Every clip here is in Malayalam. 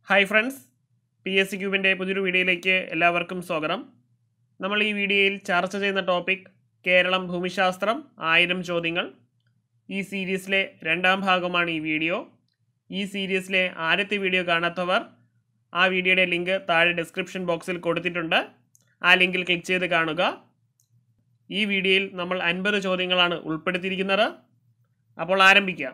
hi friends P S C ക്യൂബിൻ്റെ പുതിയൊരു വീഡിയോയിലേക്ക് എല്ലാവർക്കും സ്വാഗതം നമ്മൾ ഈ വീഡിയോയിൽ ചർച്ച ചെയ്യുന്ന ടോപ്പിക് കേരളം ഭൂമിശാസ്ത്രം ആയിരം ചോദ്യങ്ങൾ ഈ സീരീസിലെ രണ്ടാം ഭാഗമാണ് ഈ വീഡിയോ ഈ സീരീസിലെ ആദ്യത്തെ വീഡിയോ കാണാത്തവർ ആ വീഡിയോയുടെ ലിങ്ക് താഴെ ഡിസ്ക്രിപ്ഷൻ ബോക്സിൽ കൊടുത്തിട്ടുണ്ട് ആ ലിങ്കിൽ ക്ലിക്ക് ചെയ്ത് കാണുക ഈ വീഡിയോയിൽ നമ്മൾ അൻപത് ചോദ്യങ്ങളാണ് ഉൾപ്പെടുത്തിയിരിക്കുന്നത് അപ്പോൾ ആരംഭിക്കാം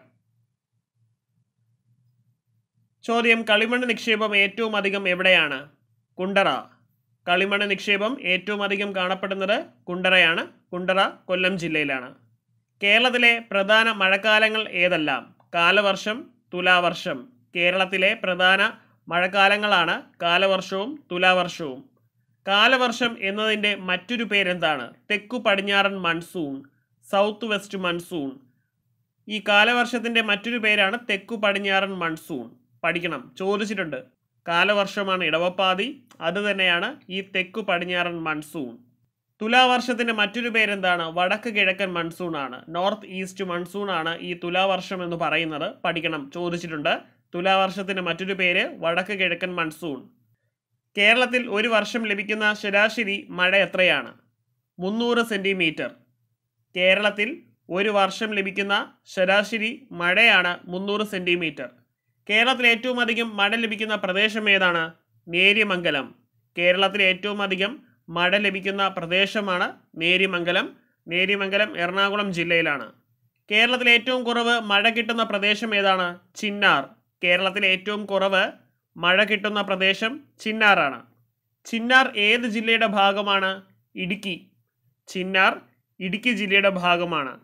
ചോദ്യം കളിമണ്ണ് നിക്ഷേപം ഏറ്റവും അധികം എവിടെയാണ് കുണ്ടറ കളിമണ്ണ് നിക്ഷേപം ഏറ്റവും അധികം കാണപ്പെടുന്നത് കുണ്ടറയാണ് കുണ്ടറ കൊല്ലം ജില്ലയിലാണ് കേരളത്തിലെ പ്രധാന മഴക്കാലങ്ങൾ ഏതെല്ലാം കാലവർഷം തുലാവർഷം കേരളത്തിലെ പ്രധാന മഴക്കാലങ്ങളാണ് കാലവർഷവും തുലാവർഷവും കാലവർഷം എന്നതിൻ്റെ മറ്റൊരു പേരെന്താണ് തെക്കു പടിഞ്ഞാറൻ മൺസൂൺ സൗത്ത് വെസ്റ്റ് മൺസൂൺ ഈ കാലവർഷത്തിൻ്റെ മറ്റൊരു പേരാണ് തെക്കു പടിഞ്ഞാറൻ മൺസൂൺ പഠിക്കണം ചോദിച്ചിട്ടുണ്ട് കാലവർഷമാണ് ഇടവപ്പാതി അത് തന്നെയാണ് ഈ തെക്കു പടിഞ്ഞാറൻ മൺസൂൺ തുലാവർഷത്തിന്റെ മറ്റൊരു പേരെന്താണ് വടക്ക് കിഴക്കൻ മൺസൂൺ ആണ് നോർത്ത് ഈസ്റ്റ് മൺസൂൺ ആണ് ഈ തുലാവർഷം എന്ന് പറയുന്നത് പഠിക്കണം ചോദിച്ചിട്ടുണ്ട് തുലാവർഷത്തിന്റെ മറ്റൊരു പേര് വടക്ക് കിഴക്കൻ മൺസൂൺ കേരളത്തിൽ ഒരു വർഷം ലഭിക്കുന്ന ശരാശരി മഴ എത്രയാണ് മുന്നൂറ് സെന്റിമീറ്റർ കേരളത്തിൽ ഒരു വർഷം ലഭിക്കുന്ന ശരാശരി മഴയാണ് മുന്നൂറ് സെന്റിമീറ്റർ കേരളത്തിൽ ഏറ്റവും അധികം മഴ ലഭിക്കുന്ന പ്രദേശം ഏതാണ് നേര്യമംഗലം കേരളത്തിൽ ഏറ്റവും അധികം മഴ ലഭിക്കുന്ന പ്രദേശമാണ് നേര്യമംഗലം നേര്യമംഗലം എറണാകുളം ജില്ലയിലാണ് കേരളത്തിൽ ഏറ്റവും കുറവ് മഴ കിട്ടുന്ന പ്രദേശം ഏതാണ് ചിന്നാർ കേരളത്തിൽ ഏറ്റവും കുറവ് മഴ കിട്ടുന്ന പ്രദേശം ചിന്നാറാണ് ചിന്നാർ ഏത് ജില്ലയുടെ ഭാഗമാണ് ഇടുക്കി ചിന്നാർ ഇടുക്കി ജില്ലയുടെ ഭാഗമാണ്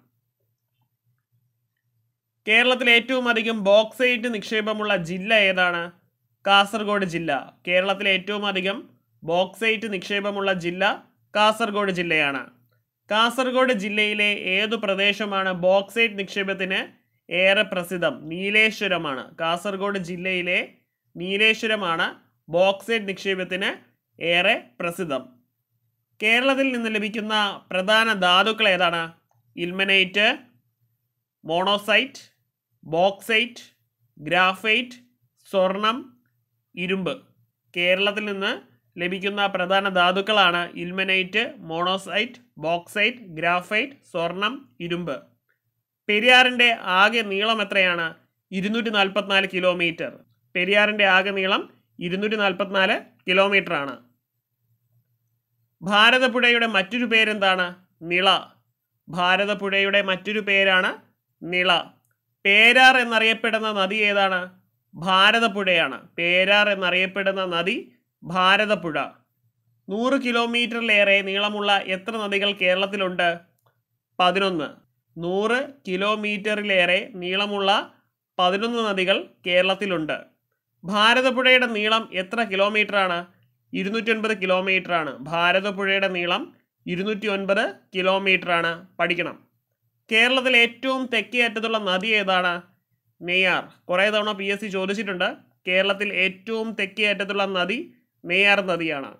കേരളത്തിൽ ഏറ്റവും അധികം ബോക്സൈറ്റ് നിക്ഷേപമുള്ള ജില്ല ഏതാണ് കാസർഗോഡ് ജില്ല കേരളത്തിലെ ഏറ്റവും അധികം ബോക്സൈറ്റ് നിക്ഷേപമുള്ള ജില്ല കാസർഗോഡ് ജില്ലയാണ് കാസർഗോഡ് ജില്ലയിലെ ഏതു പ്രദേശമാണ് ബോക്സൈറ്റ് നിക്ഷേപത്തിന് ഏറെ പ്രസിദ്ധം നീലേശ്വരമാണ് കാസർഗോഡ് ജില്ലയിലെ നീലേശ്വരമാണ് ബോക്സൈറ്റ് നിക്ഷേപത്തിന് ഏറെ പ്രസിദ്ധം കേരളത്തിൽ നിന്ന് ലഭിക്കുന്ന പ്രധാന ധാതുക്കൾ ഏതാണ് ഇൽമനൈറ്റ് മോണോസൈറ്റ് ബോക്സൈറ്റ് ഗ്രാഫൈറ്റ് സ്വർണം ഇരുമ്പ് കേരളത്തിൽ നിന്ന് ലഭിക്കുന്ന പ്രധാന ധാതുക്കളാണ് ഇൽമനൈറ്റ് മോണോസൈറ്റ് ബോക്സൈറ്റ് ഗ്രാഫൈറ്റ് സ്വർണം ഇരുമ്പ് പെരിയാറിൻ്റെ ആകെ നീളം എത്രയാണ് ഇരുന്നൂറ്റി നാൽപ്പത്തിനാല് കിലോമീറ്റർ പെരിയാറിൻ്റെ ആകെ നീളം ഇരുന്നൂറ്റി നാൽപ്പത്തിനാല് കിലോമീറ്റർ ആണ് ഭാരതപ്പുഴയുടെ മറ്റൊരു പേരെന്താണ് നിള ഭാരതപ്പുഴയുടെ മറ്റൊരു പേരാണ് നിള പേരാർ എന്നറിയപ്പെടുന്ന നദി ഏതാണ് ഭാരതപ്പുഴയാണ് പേരാർ എന്നറിയപ്പെടുന്ന നദി ഭാരതപ്പുഴ നൂറ് കിലോമീറ്ററിലേറെ നീളമുള്ള എത്ര നദികൾ കേരളത്തിലുണ്ട് പതിനൊന്ന് നൂറ് കിലോമീറ്ററിലേറെ നീളമുള്ള പതിനൊന്ന് നദികൾ കേരളത്തിലുണ്ട് ഭാരതപ്പുഴയുടെ നീളം എത്ര കിലോമീറ്ററാണ് ഇരുന്നൂറ്റി ഒൻപത് കിലോമീറ്ററാണ് ഭാരതപ്പുഴയുടെ നീളം ഇരുന്നൂറ്റി ഒൻപത് കിലോമീറ്ററാണ് പഠിക്കണം കേരളത്തിലെ ഏറ്റവും തെക്കേ അറ്റത്തുള്ള നദി ഏതാണ് നെയ്യാർ കുറേ തവണ പി എസ് സി ചോദിച്ചിട്ടുണ്ട് കേരളത്തിൽ ഏറ്റവും തെക്കേ അറ്റത്തുള്ള നദി നെയ്യാർ നദിയാണ്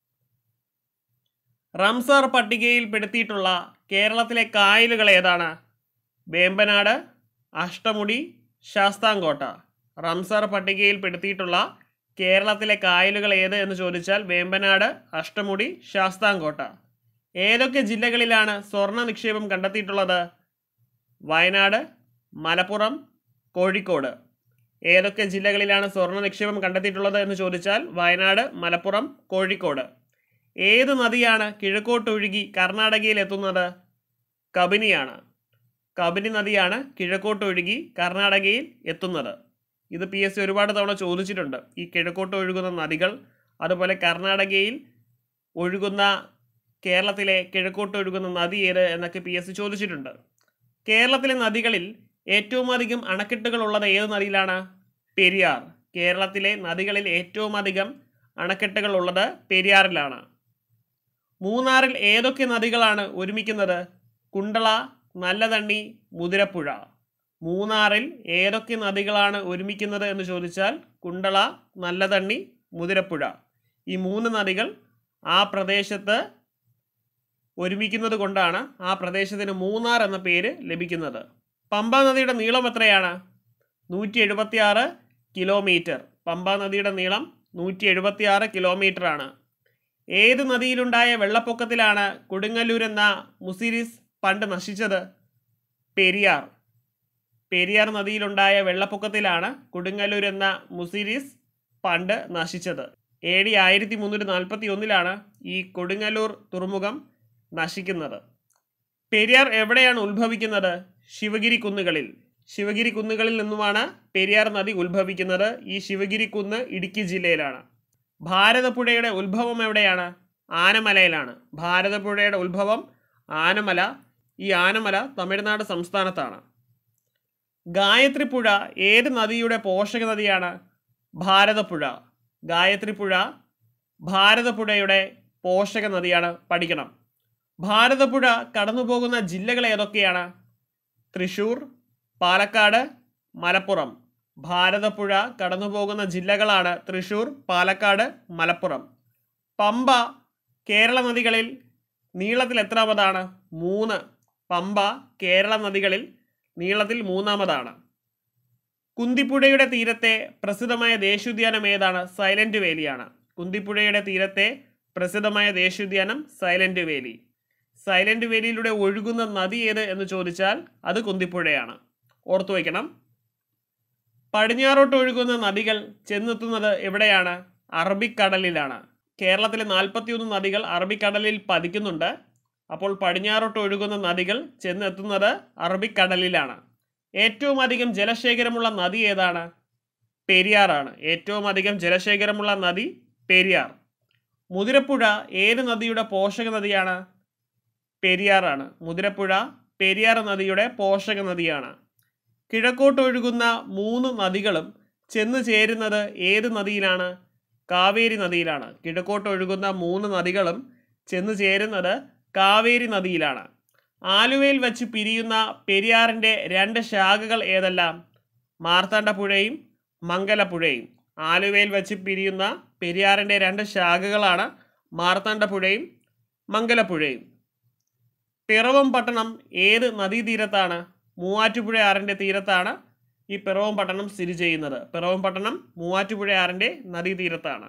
റംസാർ പട്ടികയിൽപ്പെടുത്തിയിട്ടുള്ള കേരളത്തിലെ കായലുകൾ ഏതാണ് വേമ്പനാട് അഷ്ടമുടി ശാസ്താംകോട്ട റംസാർ പട്ടികയിൽപ്പെടുത്തിയിട്ടുള്ള കേരളത്തിലെ കായലുകൾ ഏത് എന്ന് ചോദിച്ചാൽ വേമ്പനാട് അഷ്ടമുടി ശാസ്താംകോട്ട ഏതൊക്കെ ജില്ലകളിലാണ് സ്വർണ്ണ നിക്ഷേപം കണ്ടെത്തിയിട്ടുള്ളത് വയനാട് മലപ്പുറം കോഴിക്കോട് ഏതൊക്കെ ജില്ലകളിലാണ് സ്വർണ്ണ നിക്ഷേപം കണ്ടെത്തിയിട്ടുള്ളത് എന്ന് ചോദിച്ചാൽ വയനാട് മലപ്പുറം കോഴിക്കോട് ഏത് നദിയാണ് കിഴക്കോട്ടൊഴുകി കർണാടകയിൽ എത്തുന്നത് കബിനിയാണ് കബിനി നദിയാണ് കിഴക്കോട്ടൊഴുകി കർണാടകയിൽ എത്തുന്നത് ഇത് പി എസ് സി ഒരുപാട് തവണ ചോദിച്ചിട്ടുണ്ട് ഈ കിഴക്കോട്ട് ഒഴുകുന്ന നദികൾ അതുപോലെ കർണാടകയിൽ ഒഴുകുന്ന കേരളത്തിലെ കിഴക്കോട്ട് ഒഴുകുന്ന നദി ഏത് എന്നൊക്കെ പി എസ് സി ചോദിച്ചിട്ടുണ്ട് കേരളത്തിലെ നദികളിൽ ഏറ്റവും അധികം അണക്കെട്ടുകൾ ഉള്ളത് ഏത് നദിയിലാണ് പെരിയാർ കേരളത്തിലെ നദികളിൽ ഏറ്റവും അധികം അണക്കെട്ടുകൾ ഉള്ളത് പെരിയാറിലാണ് മൂന്നാറിൽ ഏതൊക്കെ നദികളാണ് ഒരുമിക്കുന്നത് കുണ്ടള നല്ലതണ്ണി മുതിരപ്പുഴ മൂന്നാറിൽ ഏതൊക്കെ നദികളാണ് ഒരുമിക്കുന്നത് എന്ന് ചോദിച്ചാൽ കുണ്ടള നല്ലതണ്ണി മുതിരപ്പുഴ ഈ മൂന്ന് നദികൾ ആ പ്രദേശത്ത് ഒരുമിക്കുന്നത് കൊണ്ടാണ് ആ പ്രദേശത്തിന് മൂന്നാർ എന്ന പേര് ലഭിക്കുന്നത് പമ്പ നദിയുടെ നീളം എത്രയാണ് നൂറ്റി എഴുപത്തി ആറ് കിലോമീറ്റർ പമ്പ നദിയുടെ നീളം നൂറ്റി എഴുപത്തിയാറ് കിലോമീറ്ററാണ് ഏത് നദിയിലുണ്ടായ വെള്ളപ്പൊക്കത്തിലാണ് കൊടുങ്ങല്ലൂർ എന്ന മുസിരിസ് പണ്ട് നശിച്ചത് പെരിയാർ പെരിയാർ നദിയിലുണ്ടായ വെള്ളപ്പൊക്കത്തിലാണ് കൊടുങ്ങല്ലൂർ എന്ന മുസിരിസ് പണ്ട് നശിച്ചത് എ ഡി ആയിരത്തി മുന്നൂറ്റി നാൽപ്പത്തി ഒന്നിലാണ് ഈ കൊടുങ്ങല്ലൂർ തുറമുഖം നശിക്കുന്നത് പെരിയാർ എവിടെയാണ് ഉത്ഭവിക്കുന്നത് ശിവഗിരി കുന്നുകളിൽ ശിവഗിരി കുന്നുകളിൽ നിന്നുമാണ് പെരിയാർ നദി ഉത്ഭവിക്കുന്നത് ഈ ശിവഗിരി കുന്ന് ഇടുക്കി ജില്ലയിലാണ് ഭാരതപ്പുഴയുടെ ഉത്ഭവം എവിടെയാണ് ആനമലയിലാണ് ഭാരതപ്പുഴയുടെ ഉത്ഭവം ആനമല ഈ ആനമല തമിഴ്നാട് സംസ്ഥാനത്താണ് ഗായത്രി പുഴ ഏത് നദിയുടെ പോഷക നദിയാണ് ഭാരതപ്പുഴ ഗായത്രി പുഴ ഭാരതപ്പുഴയുടെ പോഷക നദിയാണ് പഠിക്കണം ഭാരതപ്പുഴ കടന്നുപോകുന്ന ജില്ലകൾ ഏതൊക്കെയാണ് തൃശൂർ പാലക്കാട് മലപ്പുറം ഭാരതപ്പുഴ കടന്നുപോകുന്ന ജില്ലകളാണ് തൃശൂർ പാലക്കാട് മലപ്പുറം പമ്പ കേരള നദികളിൽ നീളത്തിൽ എത്രാമതാണ് മൂന്ന് പമ്പ കേരള നദികളിൽ നീളത്തിൽ മൂന്നാമതാണ് കുന്തിപ്പുഴയുടെ തീരത്തെ പ്രസിദ്ധമായ ദേശീയോദ്യാനം ഏതാണ് സൈലന്റ് വേലിയാണ് കുന്തിപ്പുഴയുടെ തീരത്തെ പ്രസിദ്ധമായ ദേശീയോദ്യാനം സൈലന്റ് വേലി സൈലന്റ് വേലിയിലൂടെ ഒഴുകുന്ന നദി ഏത് എന്ന് ചോദിച്ചാൽ അത് കുന്തിപ്പുഴയാണ് ഓർത്തു വയ്ക്കണം പടിഞ്ഞാറോട്ട് ഒഴുകുന്ന നദികൾ ചെന്നെത്തുന്നത് എവിടെയാണ് അറബിക്കടലിലാണ് കേരളത്തിലെ നാൽപ്പത്തിയൊന്ന് നദികൾ അറബിക്കടലിൽ പതിക്കുന്നുണ്ട് അപ്പോൾ പടിഞ്ഞാറോട്ട് ഒഴുകുന്ന നദികൾ ചെന്നെത്തുന്നത് അറബിക്കടലിലാണ് ഏറ്റവും അധികം ജലശേഖരമുള്ള നദി ഏതാണ് പെരിയാറാണ് ഏറ്റവും അധികം ജലശേഖരമുള്ള നദി പെരിയാർ മുതിരപ്പുഴ ഏത് നദിയുടെ പോഷക നദിയാണ് പെരിയാറാണ് മുതിരപ്പുഴ പെരിയാർ നദിയുടെ പോഷക നദിയാണ് കിഴക്കോട്ട് ഒഴുകുന്ന മൂന്ന് നദികളും ചെന്ന് ചേരുന്നത് ഏത് നദിയിലാണ് കാവേരി നദിയിലാണ് കിഴക്കോട്ട് ഒഴുകുന്ന മൂന്ന് നദികളും ചെന്ന് ചേരുന്നത് കാവേരി നദിയിലാണ് ആലുവയിൽ വച്ച് പിരിയുന്ന പെരിയാറിൻ്റെ രണ്ട് ശാഖകൾ ഏതെല്ലാം മാർത്താണ്ഡപ്പുഴയും മംഗലപ്പുഴയും ആലുവയിൽ വച്ച് പിരിയുന്ന പെരിയാറിൻ്റെ രണ്ട് ശാഖകളാണ് മാർത്താണ്ഡപ്പുഴയും മംഗലപ്പുഴയും പിറവം പട്ടണം ഏത് നദീതീരത്താണ് മൂവാറ്റുപുഴയാറിൻ്റെ തീരത്താണ് ഈ പിറവം പട്ടണം സ്ഥിതി ചെയ്യുന്നത് പിറവം പട്ടണം മൂവാറ്റുപുഴയാറിൻ്റെ നദീതീരത്താണ്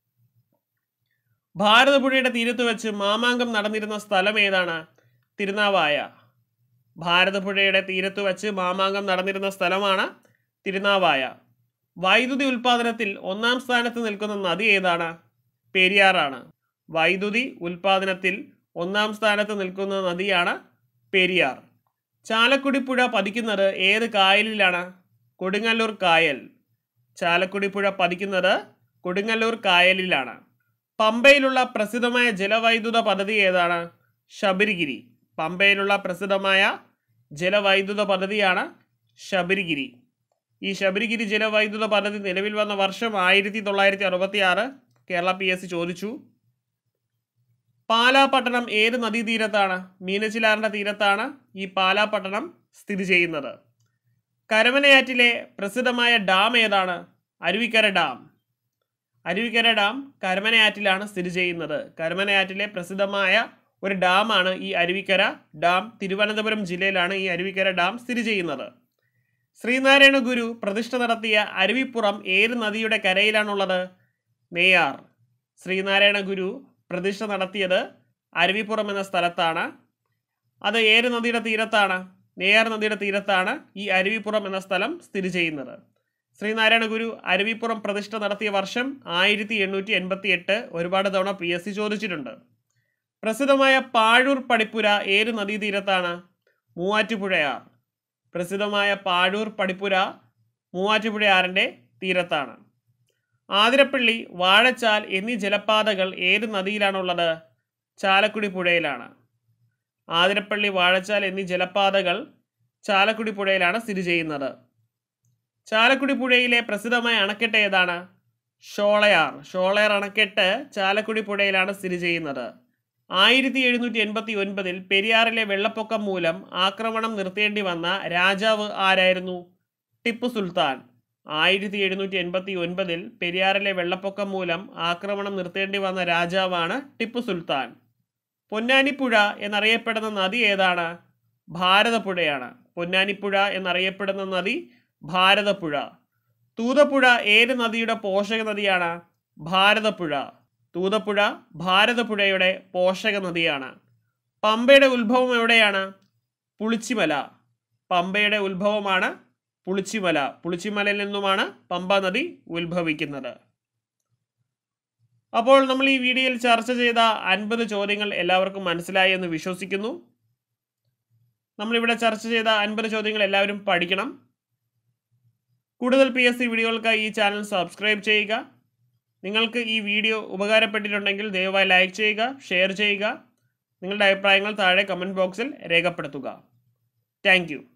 ഭാരതപ്പുഴയുടെ തീരത്ത് വെച്ച് മാമാങ്കം നടന്നിരുന്ന സ്ഥലം ഏതാണ് തിരുനാവായ ഭാരതപ്പുഴയുടെ തീരത്ത് വെച്ച് മാമാങ്കം നടന്നിരുന്ന സ്ഥലമാണ് തിരുനാവായ വൈദ്യുതി ഉൽപാദനത്തിൽ ഒന്നാം സ്ഥാനത്ത് നിൽക്കുന്ന നദി ഏതാണ് പെരിയാറാണ് വൈദ്യുതി ഉൽപാദനത്തിൽ ഒന്നാം സ്ഥാനത്ത് നിൽക്കുന്ന നദിയാണ് പെരിയാർ ചാലക്കുടി പുഴ പതിക്കുന്നത് ഏത് കായലിലാണ് കൊടുങ്ങല്ലൂർ കായൽ ചാലക്കുടി പുഴ പതിക്കുന്നത് കൊടുങ്ങല്ലൂർ കായലിലാണ് പമ്പയിലുള്ള പ്രസിദ്ധമായ ജലവൈദ്യുത പദ്ധതി ഏതാണ് ശബരിഗിരി പമ്പയിലുള്ള പ്രസിദ്ധമായ ജലവൈദ്യുത പദ്ധതിയാണ് ശബരിഗിരി ഈ ശബരിഗിരി ജലവൈദ്യുത പദ്ധതി നിലവിൽ വന്ന വർഷം ആയിരത്തി തൊള്ളായിരത്തി അറുപത്തി ആറ് കേരള പി എസ് സി ചോദിച്ചു പാലാ പട്ടണം ഏത് നദീതീരത്താണ് മീനച്ചിലാറിൻ്റെ തീരത്താണ് ഈ പാലാ പട്ടണം സ്ഥിതി ചെയ്യുന്നത് കരമനയാറ്റിലെ പ്രസിദ്ധമായ ഡാം ഏതാണ് അരുവിക്കര ഡാം അരുവിക്കര ഡാം കരമനയാറ്റിലാണ് സ്ഥിതി ചെയ്യുന്നത് കരമനയാറ്റിലെ പ്രസിദ്ധമായ ഒരു ഡാമാണ് ഈ അരുവിക്കര ഡാം തിരുവനന്തപുരം ജില്ലയിലാണ് ഈ അരുവിക്കര ഡാം സ്ഥിതി ചെയ്യുന്നത് ശ്രീനാരായണ ഗുരു പ്രതിഷ്ഠ നടത്തിയ അരുവിപ്പുറം ഏത് നദിയുടെ കരയിലാണുള്ളത് നെയ്യാർ ശ്രീനാരായണ ഗുരു പ്രതിഷ്ഠ നടത്തിയത് അരുവിപ്പുറം എന്ന സ്ഥലത്താണ് അത് ഏത് നദിയുടെ തീരത്താണ് നെയ്യാർ നദിയുടെ തീരത്താണ് ഈ അരുവിപ്പുറം എന്ന സ്ഥലം സ്ഥിതി ചെയ്യുന്നത് ശ്രീനാരായണ ഗുരു അരുവിപ്പുറം പ്രതിഷ്ഠ നടത്തിയ വർഷം ആയിരത്തി എണ്ണൂറ്റി എൺപത്തി എട്ട് ഒരുപാട് തവണ പി എസ് സി ചോദിച്ചിട്ടുണ്ട് പ്രസിദ്ധമായ പാഴൂർ പടിപ്പുര ഏത് നദീതീരത്താണ് മൂവാറ്റുപുഴയാർ പ്രസിദ്ധമായ പാഴൂർ പടിപ്പുര മൂവാറ്റുപുഴയാറിൻ്റെ തീരത്താണ് ആതിരപ്പള്ളി വാഴച്ചാൽ എന്നീ ജലപാതകൾ ഏത് നദിയിലാണുള്ളത് ചാലക്കുടി പുഴയിലാണ് ആതിരപ്പള്ളി വാഴച്ചാൽ എന്നീ ജലപാതകൾ ചാലക്കുടി പുഴയിലാണ് സ്ഥിതി ചെയ്യുന്നത് ചാലക്കുടി പുഴയിലെ പ്രസിദ്ധമായ അണക്കെട്ട് ഏതാണ് ഷോളയാർ ഷോളയാർ അണക്കെട്ട് ചാലക്കുടി പുഴയിലാണ് സ്ഥിതി ചെയ്യുന്നത് ആയിരത്തി എഴുന്നൂറ്റി എൺപത്തി ഒൻപതിൽ പെരിയാറിലെ വെള്ളപ്പൊക്കം മൂലം ആക്രമണം നിർത്തേണ്ടി വന്ന രാജാവ് ആരായിരുന്നു ടിപ്പു സുൽത്താൻ ആയിരത്തി എഴുന്നൂറ്റി എൺപത്തി ഒൻപതിൽ പെരിയാറിലെ വെള്ളപ്പൊക്കം മൂലം ആക്രമണം നിർത്തേണ്ടി വന്ന രാജാവാണ് ടിപ്പു സുൽത്താൻ പൊന്നാനിപ്പുഴ എന്നറിയപ്പെടുന്ന നദി ഏതാണ് ഭാരതപ്പുഴയാണ് പൊന്നാനിപ്പുഴ എന്നറിയപ്പെടുന്ന നദി ഭാരതപ്പുഴ തൂതപ്പുഴ ഏത് നദിയുടെ പോഷക നദിയാണ് ഭാരതപ്പുഴ തൂതപ്പുഴ ഭാരതപ്പുഴയുടെ പോഷക നദിയാണ് പമ്പയുടെ ഉത്ഭവം എവിടെയാണ് പുളിച്ചിമല പമ്പയുടെ ഉത്ഭവമാണ് പുളിച്ചിമല പുളിച്ചിമലയിൽ നിന്നുമാണ് പമ്പ നദി ഉത്ഭവിക്കുന്നത് അപ്പോൾ നമ്മൾ ഈ വീഡിയോയിൽ ചർച്ച ചെയ്ത അൻപത് ചോദ്യങ്ങൾ എല്ലാവർക്കും മനസ്സിലായി എന്ന് വിശ്വസിക്കുന്നു നമ്മളിവിടെ ചർച്ച ചെയ്ത അൻപത് ചോദ്യങ്ങൾ എല്ലാവരും പഠിക്കണം കൂടുതൽ പി എസ് സി വീഡിയോകൾക്കായി ഈ ചാനൽ സബ്സ്ക്രൈബ് ചെയ്യുക നിങ്ങൾക്ക് ഈ വീഡിയോ ഉപകാരപ്പെട്ടിട്ടുണ്ടെങ്കിൽ ദയവായി ലൈക്ക് ചെയ്യുക ഷെയർ ചെയ്യുക നിങ്ങളുടെ അഭിപ്രായങ്ങൾ താഴെ കമൻറ്റ് ബോക്സിൽ രേഖപ്പെടുത്തുക താങ്ക്